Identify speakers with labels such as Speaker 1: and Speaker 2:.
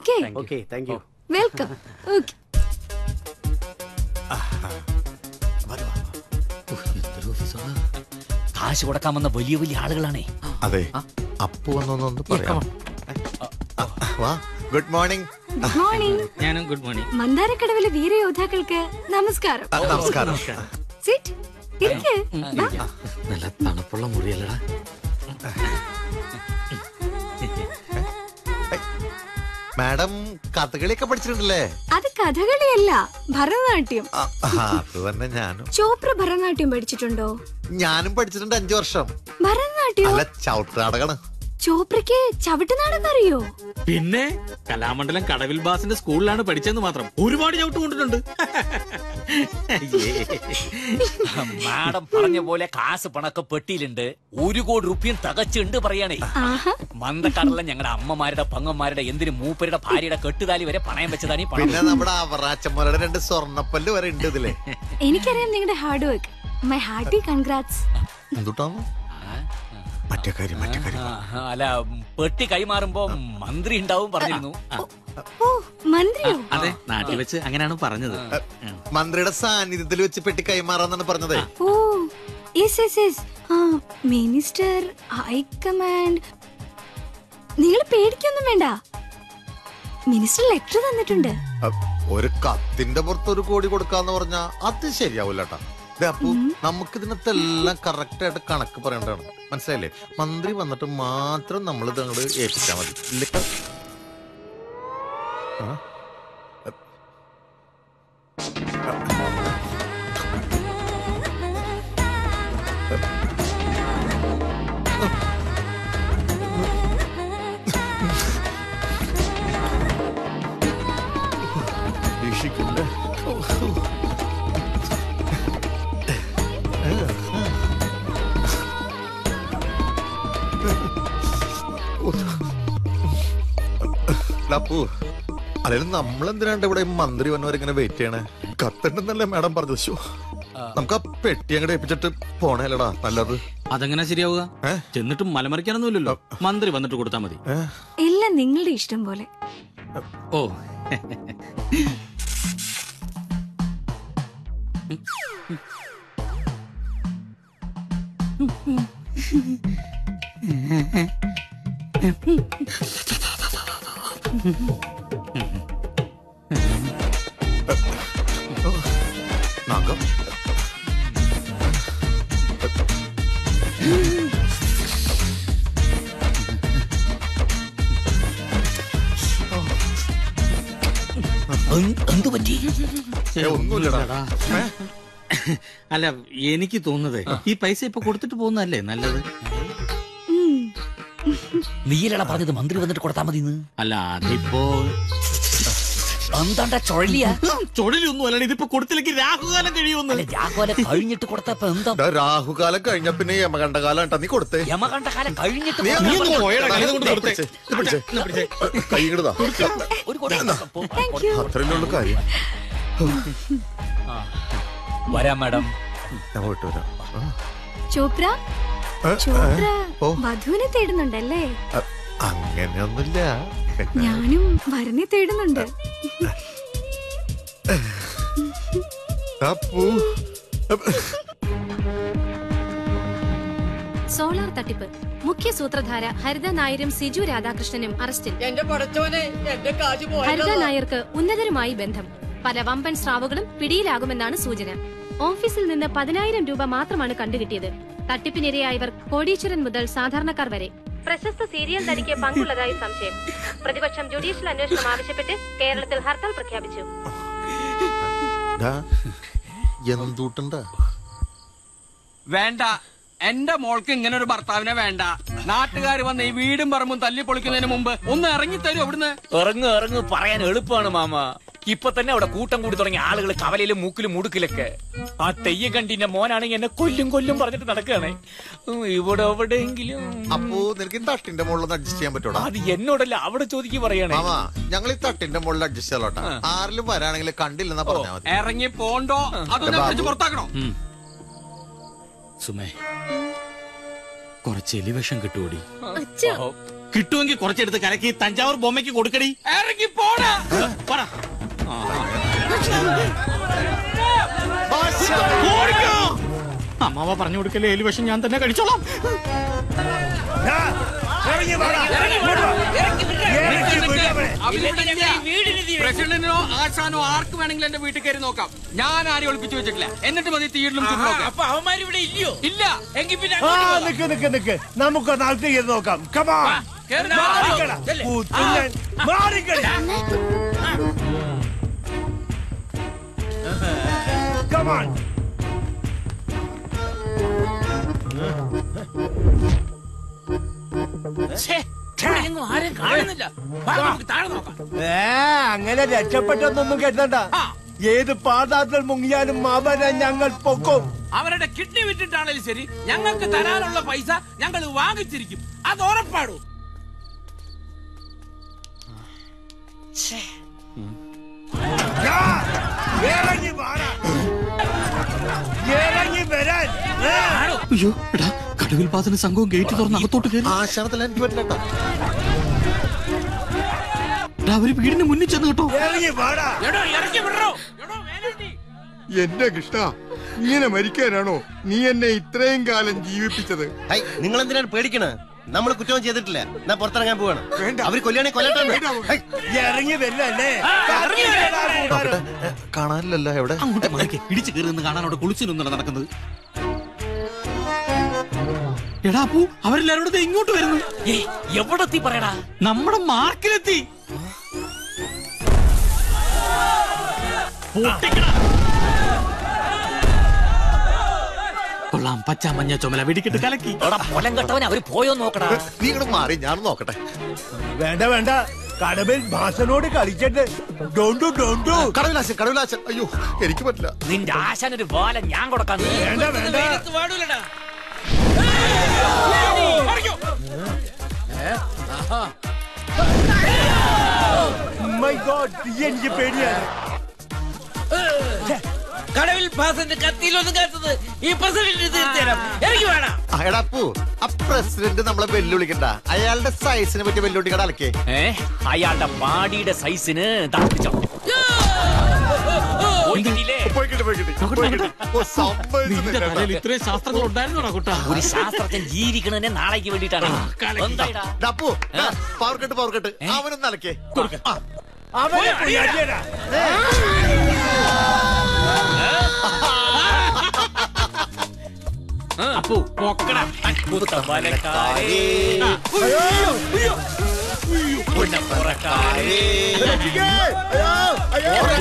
Speaker 1: Okay
Speaker 2: okay thank you
Speaker 1: welcome okay
Speaker 3: കാശ് കൊടുക്കാൻ വന്ന വലിയ വലിയ ആളുകളാണേ
Speaker 4: അതെ അപ്പു വന്നൊന്ന് പറയാം വാ ഗുഡ് മോർണിംഗ്
Speaker 1: ഗുഡ് മോർണിംഗ്
Speaker 5: ഞാനും ഗുഡ് മോർണിംഗ്
Speaker 1: മന്ദാരക്കടവിലെ വീരയോദ്ധാക്കൾക്ക് നമസ്കാരം
Speaker 4: നമസ്കാരം
Speaker 1: സിറ്റ് ഇരിക്ക് വാ.
Speaker 5: നല്ല തണുപ്പുള്ള മുറിയല്ലടാ
Speaker 4: മാഡം കഥകളിയൊക്കെ പഠിച്ചിട്ടുണ്ടല്ലേ
Speaker 1: അത് കഥകളിയല്ല ഭരതനാട്യം
Speaker 4: ആ, ആ, അത് തന്നെ ഞാനും
Speaker 1: ചോപ്ര ഭരതനാട്യം പഠിച്ചിട്ടുണ്ടോ
Speaker 4: ഞാനും പഠിച്ചിട്ടുണ്ട് അഞ്ചു വർഷം
Speaker 1: ഭരതനാട്യം
Speaker 4: അല്ല ചവിട്ട് നാടകാണ്
Speaker 1: ചോപ്രയ്ക്ക് ചവിട്ടുനാടകം അറിയോ
Speaker 5: പിന്നെ കലാമണ്ഡലം കടവിൽ ബാസിന്റെ സ്കൂളിലാണ് പഠിച്ചതെന്ന് മാത്രം ഒരുപാട് ചവിട്ട് കൊണ്ടിട്ടുണ്ട്
Speaker 3: മാഡം പറഞ്ഞ പോലെ കാശ് പണൊക്കെ പെട്ടിയിലുണ്ട് ഒരു കോടി റുപ്യം തകച്ചുണ്ട് പറയാണേ
Speaker 1: ആഹാ
Speaker 3: മന്ദക്കടലിലെ ഞങ്ങളുടെ അമ്മമാരുടെ പങ്ങന്മാരുടെ എന്തിന് മൂപ്പരുടെ ഭാര്യയുടെ കെട്ടുതാലി വരെ പണയം വെച്ചതാണ് ഈ പണം
Speaker 4: പിന്നെ നമ്മുടെ അവറാച്ചന്മാരുടെ രണ്ട് സ്വർണ്ണപ്പല്ല് വരെ ഉണ്ട് ഇതിലെ
Speaker 1: എനിക്കറിയാം നിങ്ങളുടെ hard work my hearty congrats
Speaker 4: എന്തുട്ടാണ് മറ്റേ കാര്യം മറ്റേ കാര്യം
Speaker 3: ആ, അല്ല പെട്ടി കൈമാറുമ്പോ മന്ത്രി ഉണ്ടാവും പറഞ്ഞിരുന്നു
Speaker 1: ഓ മന്ത്രിയോ
Speaker 5: അതെ നാട്ടിൽ വെച്ച് അങ്ങനെയാണ് പറഞ്ഞത്
Speaker 4: മന്ത്രിയുടെ സാന്നിധ്യത്തിൽ വെച്ച് പെട്ടി കൈമാറാന്നാണ് പറഞ്ഞതേ
Speaker 1: ഓ യെസ് യെസ് യെസ് ആ മിനിസ്റ്റർ ഹൈക്കമാൻഡ് നിങ്ങൾ പേടിക്കൊന്നും വേണ്ട മിനിസ്റ്റർ ലെറ്റർ തന്നിട്ടുണ്ട്
Speaker 4: അ, ഒരു കത്തിന്റെ പുറത്ത് ഒരു കോടി കൊടുക്കാന്ന് പറഞ്ഞാ അത് ശരിയാവൂല കേട്ടാ അപ്പൊ നമുക്ക് ഇതിനകത്തെല്ലാം കറക്റ്റ് ആയിട്ട് കണക്ക് പറയേണ്ടതാണ് മനസ്സിലായില്ലേ മന്ത്രി വന്നിട്ട് മാത്രം നമ്മൾ ഇത് അങ്ങോട്ട് ഏൽപ്പിച്ചാൽ മതി ഇല്ലേ? ആ? രക്ഷിക്കണ്ടേ അപ്പു അല്ലെങ്കിൽ നമ്മളെന്തിനാണ്ട് ഇവിടെ ഈ മന്ത്രി വന്നവരെ ഇങ്ങനെ വെയിറ്റ് ചെയ്യണേ കത്തുണ്ടെന്നല്ലേ മാഡം പറഞ്ഞത് ശ്ശോ. നമുക്ക് ആ പെട്ടി അങ്ങോട്ട് ഏൽപ്പിച്ചിട്ട് പോണേലടാ നല്ലത്
Speaker 5: അതെങ്ങനെ ശരിയാവുക
Speaker 4: ഏ?
Speaker 5: ചെന്നിട്ട് മലമറിക്കാനൊന്നുമില്ലല്ലോ മന്ത്രി വന്നിട്ട് കൊടുത്താൽ മതി
Speaker 4: ഏ?
Speaker 1: എല്ലാം നിങ്ങളുടെ ഇഷ്ടം പോലെ
Speaker 5: ഓ
Speaker 4: നഖം
Speaker 3: എന്ത് എന്ത് പറ്റി
Speaker 4: ഏ, ഒന്നുമില്ലടാ ഏ?
Speaker 5: അല്ല എനിക്ക് തോന്നുന്നത് ഈ പൈസ ഇപ്പൊ കൊടുത്തിട്ട് പോകുന്നതല്ലേ നല്ലത്
Speaker 1: ഉം.
Speaker 3: നീലട പറഞ്ഞത് മന്ത്രി വന്നിട്ട് കൊടുത്താൽ മതി
Speaker 5: അല്ല അതിപ്പോ
Speaker 3: എന്താണ്ടാ ചൊഴലിയ
Speaker 5: ചൊടിലൊന്നും അല്ല ഇതിപ്പോ കൊടുത്തില്ലെങ്കിൽ രാഹുകാലം കഴിയുമെന്ന്
Speaker 3: അല്ല രാഘവലെ കഴിഞ്ഞിട്ട് കൊടുത്തപ്പോ എന്താ
Speaker 4: ഡാ, രാഹുകാലം കഴിഞ്ഞ പിന്നെ യമകണ്ഠകാലം കേട്ടാ നീ കൊടുത്തേ
Speaker 3: യമകണ്ഠ കാലം കഴിഞ്ഞിട്ട്
Speaker 4: നീ
Speaker 3: കൊടുത്താ
Speaker 5: നീ ഒന്ന്
Speaker 3: മതി.
Speaker 5: പോയെടാ, കൈ കൊണ്ട്
Speaker 4: ദാ,
Speaker 5: കൊടുത്തേ.
Speaker 4: പിടിച്ചേ, ഇത് പിടിച്ചേ.
Speaker 5: എന്നാ പിടിച്ചേ.
Speaker 4: കൈ ഇങ്ങോട്ടാ
Speaker 3: ഒരു കൊടി പോ.
Speaker 1: താങ്ക് യു
Speaker 4: അത്രയല്ലേ ഉള്ളു കാര്യം
Speaker 3: വരാം മാഡം
Speaker 4: ഞാൻ പോയിട്ട് വരാം ആ.
Speaker 1: ചോപ്ര
Speaker 4: ഏ,
Speaker 1: ചോപ്ര
Speaker 4: ഓ.
Speaker 1: വധുവിനെ തേടുന്നുണ്ടല്ലേ
Speaker 4: അ- അങ്ങനെയൊന്നുമില്ല
Speaker 1: ഞാനും വരനെ തേടുന്നുണ്ട്
Speaker 4: അപ്പു
Speaker 6: സോളാർ തട്ടിപ്പ് മുഖ്യ സൂത്രധാര ഹരിത നായരും സിജു രാധാകൃഷ്ണനും അറസ്റ്റിൽ
Speaker 7: എന്റെ പടച്ചോനെ എന്റെ കാശ്
Speaker 6: ഹരിത
Speaker 7: പോയല്ലോ
Speaker 6: നായർക്ക് ഉന്നതരുമായി ബന്ധം പല വമ്പൻ സ്രാവുകളും പിടിയിലാകുമെന്നാണ് സൂചന ഓഫീസിൽ നിന്ന് പതിനായിരം രൂപ മാത്രമാണ് കണ്ടുകിട്ടിയത് തട്ടിപ്പിനിരയായവർ കോടീശ്വരൻ മുതൽ സാധാരണക്കാർ വരെ പ്രശസ്ത സീരിയൽ നടിക്ക് പങ്കുള്ളതായി സംശയം പ്രതിപക്ഷം ജുഡീഷ്യൽ അന്വേഷണം ആവശ്യപ്പെട്ട് കേരളത്തിൽ ഹർത്താൽ പ്രഖ്യാപിച്ചു
Speaker 4: എന്തൂട്ടുണ്ട
Speaker 7: വേണ്ട എന്റെ മോൾക്ക് ഇങ്ങനെ ഒരു ഭർത്താവിനെ വേണ്ട നാട്ടുകാർ വന്ന് ഈ വീടും പറമ്പും തല്ലി പൊളിക്കുന്നതിന് മുമ്പ് ഒന്ന് ഇറങ്ങി തരും അവിടുന്ന്
Speaker 3: ഇറങ്ങ് ഇറങ്ങ് പറയാൻ എളുപ്പമാണ് മാമ ഇപ്പൊ തന്നെ അവിടെ കൂട്ടം കൂടി തുടങ്ങിയ ആളുകൾ കവലയിലും മൂക്കിലും മുടുക്കിലൊക്കെ ആ തെയ്യ കണ്ടിന്റെ മോനാണെങ്കിൽ എന്നെ കൊല്ലും കൊല്ലും പറഞ്ഞിട്ട് നടക്കുകയാണേ ഉം, ഇവിടെ എവിടെയെങ്കിലും
Speaker 4: അപ്പോ നിനക്ക് ഈ തട്ടിന്റെ മുകളിൽ അഡ്ജസ്റ്റ് ചെയ്യാൻ പറ്റൂടാ
Speaker 3: അത് എന്നോടല്ല അവിടെ ചോദിക്ക് പറയണേ
Speaker 4: മാമാ ഞങ്ങൾ ഈ തട്ടിന്റെ മുകളിൽ അഡ്ജസ്റ്റ് ചെയ്യാലോട്ടാ ആരിലും വരാണെങ്കിൽ കണ്ടില്ലെന്നാ പറഞ്ഞാ മതി
Speaker 7: ഇറങ്ങി പോണ്ടോ അതൊന്നും
Speaker 4: ബാബു.
Speaker 7: പിടിച്ച് പുറത്താക്കണോ
Speaker 5: ഉം. സുമേ കുറച്ച് എലിവേഷം കിട്ടുകൂടി കിട്ടുമെങ്കിൽ കുറച്ചെടുത്ത് കലക്കി തഞ്ചാവൂർ ബൊമ്മയ്ക്ക് കൊടുക്കടി
Speaker 7: ഇറങ്ങി പോടാ
Speaker 5: പറ അമ്മാവ പറഞ്ഞു കൊടുക്കല്ലേ എലി വിഷം ഞാൻ തന്നെ കഴിച്ചോളാം
Speaker 7: പ്രസിഡന്റിനോ ആശാനോ ആർക്ക് വേണമെങ്കിലും എന്റെ വീട്ടിൽ കയറി നോക്കാം ഞാൻ ആരെയും ഒളിപ്പിച്ചു വെച്ചിട്ടില്ല എന്നിട്ട് മതി തീയിലും ചുറ്റുമൊക്കെ
Speaker 3: അപ്പൊ അവന്മാരിവിടെ ഇല്ലയോ
Speaker 7: ഇല്ല
Speaker 3: എങ്കിൽ പിന്നെ
Speaker 2: ആ നിക്ക് നിക്ക് നിക്ക് നമുക്കൊന്ന് അകത്ത് ചെയ്ത് നോക്കാം കമാ
Speaker 7: കേറി
Speaker 2: മാറിക്കട
Speaker 3: ചെല്ല്.
Speaker 2: കൂത്തുഞ്ഞൻ മാറിക്കട കമാൺ
Speaker 3: ഛേ, ഇവിടെ എങ്ങും ആരും കാണുന്നില്ല വാ, നമുക്ക് താഴെ നോക്കാം
Speaker 2: ഏ അങ്ങനെ രക്ഷപ്പെട്ടൊന്നും കേട്ടണ്ട ഏത് പാതാത്തിൽ മുങ്ങിയാലും അവനെ ഞങ്ങൾ പൊക്കും
Speaker 8: അവരുടെ കിഡ്നി വിറ്റിട്ടാണെങ്കിലും ശരി ഞങ്ങൾക്ക് തരാനുള്ള പൈസ ഞങ്ങൾ വാങ്ങിച്ചിരിക്കും അത് ഉറപ്പാടൂ
Speaker 2: ഇറങ്ങി വാടാ. ഇറങ്ങി വരാൻ ഏ?
Speaker 5: അയ്യോ എടാ കടവിൽ ബാസിന് സംഘവും ഗേറ്റ് തുറന്ന് അകത്തോട്ട് കയറി
Speaker 4: ആശാനത്തിൽ എനിക്ക് പറ്റില്ല കേട്ടോ
Speaker 5: എടാ, അവര് വീടിന് മുന്നിൽ ചെന്ന് കേട്ടോ
Speaker 2: ഇറങ്ങി വാടാ
Speaker 8: എടോ ഇറക്കി വിടറോ എടോ വേലണ്ടി
Speaker 9: എന്റെ കൃഷ്ണ ഇങ്ങനെ മരിക്കാനാണോ നീ എന്നെ ഇത്രയും കാലം ജീവിപ്പിച്ചത്
Speaker 10: നിങ്ങൾ എന്തിനാണ് പേടിക്കണ നമ്മൾ കുറ്റവും ചെയ്തിട്ടില്ല ഞാൻ പുറത്തിറങ്ങാൻ പോവാണ് അവര് കൊല്ലാണെ കൊല്ലട്ടെ
Speaker 2: ഇറങ്ങി വരില്ലേ
Speaker 4: നോക്കട്ടെ ഏ, കാണാനില്ലല്ലോ എവിടെ
Speaker 5: അങ്ങോട്ട് മാറിക്ക് ഇടിച്ചു കയറി നിന്ന് കാണാൻ അവിടെ കുളിച്ചിരുന്നല്ല നടക്കുന്നത് എടാ അപ്പു അവരെല്ലാരും കൂടെ ദേ ഇങ്ങോട്ട് വരുന്നു
Speaker 3: ഏയ്, എവിടെത്തി പറയടാ
Speaker 5: നമ്മുടെ മാർക്കിലെത്തി പൊട്ടിക്കടാ. കൊള്ളാം പച്ച മഞ്ഞ ചുമല വെടിക്കെട്ട് കലക്കി
Speaker 3: എടാ പൊലം കെട്ടവൻ അവര് പോയോ നോക്കടാ
Speaker 4: നീ ഇങ്ങോട്ട് മാറി ഞാൻ നോക്കട്ടെ
Speaker 2: വേണ്ട വേണ്ട കടവിൽ ഭാഷനോട് കളിച്ചിട്ട് ഡോണ്ടു ഡോണ്ടു
Speaker 4: കടവിലാശൻ കടവിലാശൻ അയ്യോ എനിക്ക് പറ്റില്ല
Speaker 3: നിന്റെ ആശാനൊരു വാല ഞാൻ കൊടുക്കാൻ
Speaker 2: വേണ്ട വേണ്ട
Speaker 8: വെയിലത്ത് വാടൂലടാ
Speaker 2: മൈ ഗോഡ് എനിക്ക് പേടിയാണ്
Speaker 8: കടവിൽ പാസന്റെ കത്തിയിലൊന്നും കാത്തത് ഈ പ്രസിഡന്റ് തീർച്ചയായും എനിക്ക് വേണം
Speaker 4: ആ, എടാ അപ്പു ആ പ്രസിഡന്റ് നമ്മളെ വെല്ലുവിളിക്കണ്ട അയാളുടെ സൈസിനെ പറ്റി വെല്ലുവിളിക്കട അലക്കേ
Speaker 3: ഏ അയാളുടെ ബാഡിയുടെ സൈസിന് തണുപ്പിച്ചോ പോയിട്ടില്ലേ?
Speaker 4: പോയിക്കിട്ട് പോയിക്കിട്ട് പോയിക്കിട്ട്. ഓ, സമ്മതിച്ചു
Speaker 5: നിന്റെ
Speaker 4: നിന്നെ
Speaker 5: തലയിൽ
Speaker 4: കേട്ടോ.
Speaker 5: ഇത്രയും ശാസ്ത്രങ്ങൾ ഉണ്ടായിരുന്നോടാ കുട്ടാ
Speaker 3: ഒരു ശാസ്ത്രജ്ഞൻ ജീവിക്കണതിനെ നാളേക്ക് വേണ്ടിട്ടാണ് എന്തായിടാ
Speaker 4: ഡാ, Appu power cut power cut അവനൊന്ന് അലക്കേ ആ,
Speaker 2: അവനെ പുയ്യാടിയടാ.
Speaker 5: അപ്പു പൊക്കടാ
Speaker 3: കുത്തമ്പലക്കാരേ പുന്നപ്പുറക്കാരേ
Speaker 4: രക്ഷിക്കേ. അയ്യോ, അയ്യോ.